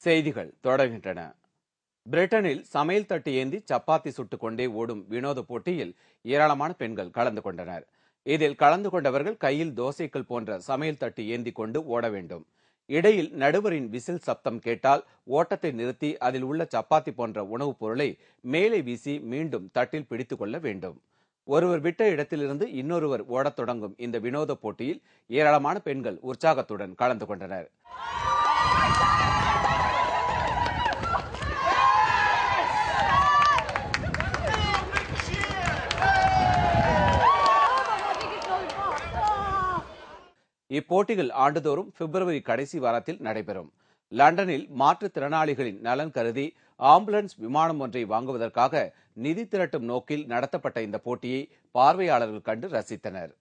செய்திகள் தொடர்கின்றன பிரிட்டனில் சமையல் தட்டு ஏந்தி சப்பாத்தி சுட்டுக் கொண்டே ஓடும் வினோத போட்டியில் ஏராளமான பெண்கள் கலந்து கொண்டனர் இதில் கலந்து கொண்டவர்கள் கையில் தோசைகள் போன்ற சமையல் தட்டு ஏந்தி கொண்டு ஓட வேண்டும் இடையில் நடுவரின் விசில் சப்தம் கேட்டால் ஓட்டத்தை நிறுத்தி அதில் உள்ள சப்பாத்தி போன்ற உணவுப் பொருளை மேலே வீசி மீண்டும் தட்டில் பிடித்துக் கொள்ள வேண்டும் ஒருவர் விட்ட இடத்திலிருந்து இன்னொருவர் ஓடத் தொடங்கும் இந்த வினோத போட்டியில் ஏராளமான பெண்கள் உற்சாகத்துடன் கலந்து கொண்டனர் இப்போட்டிகள் ஆண்டுதோறும் பிப்ரவரி கடைசி வாரத்தில் நடைபெறும் லண்டனில் மாற்றுத்திறனாளிகளின் நலன் கருதி ஆம்புலன்ஸ் விமானம் ஒன்றை வாங்குவதற்காக நிதி திரட்டும் நோக்கில் நடத்தப்பட்ட இந்த போட்டியை பார்வையாளர்கள் கண்டு ரசித்தனர்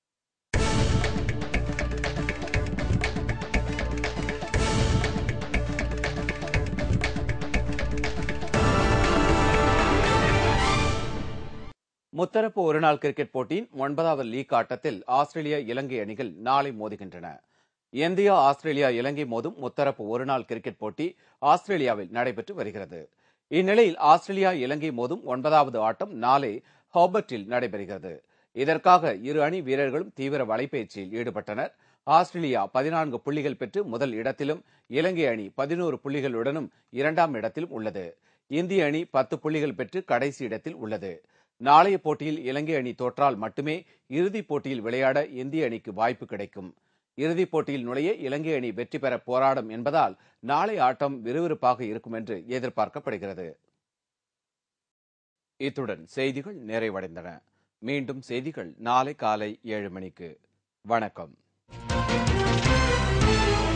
முத்தரப்பு ஒருநாள் கிரிக்கெட் போட்டியின் ஒன்பதாவது லீக் ஆட்டத்தில் ஆஸ்திரேலியா இலங்கை அணிகள் நாளை மோதுகின்றன இந்தியா ஆஸ்திரேலியா இலங்கை மோதும் முத்தரப்பு ஒருநாள் கிரிக்கெட் போட்டி ஆஸ்திரேலியாவில் நடைபெற்று வருகிறது இந்நிலையில் ஆஸ்திரேலியா இலங்கை மோதும் ஒன்பதாவது ஆட்டம் நாளை ஹாபர்ட்டில் நடைபெறுகிறது இதற்காக இரு அணி வீரர்களும் தீவிர வலைப்பயிற்சியில் ஈடுபட்டனர் ஆஸ்திரேலியா பதினான்கு புள்ளிகள் பெற்று முதல் இடத்திலும் இலங்கை அணி பதினோரு புள்ளிகளுடனும் இரண்டாம் இடத்திலும் உள்ளது இந்திய அணி பத்து புள்ளிகள் பெற்று கடைசி இடத்தில் உள்ளது நாளைய போட்டியில் இலங்கை அணி தோற்றால் மட்டுமே இறுதிப் போட்டியில் விளையாட இந்திய அணிக்கு வாய்ப்பு கிடைக்கும் இறுதிப் போட்டியில் நுழைய இலங்கை அணி வெற்றி பெற போராடும் என்பதால் நாளை ஆட்டம் விறுவிறுப்பாக இருக்கும் என்று எதிர்பார்க்கப்படுகிறது இத்துடன் செய்திகள் நிறைவடைந்தன மீண்டும் செய்திகள் நாளை காலை ஏழு மணிக்கு வணக்கம்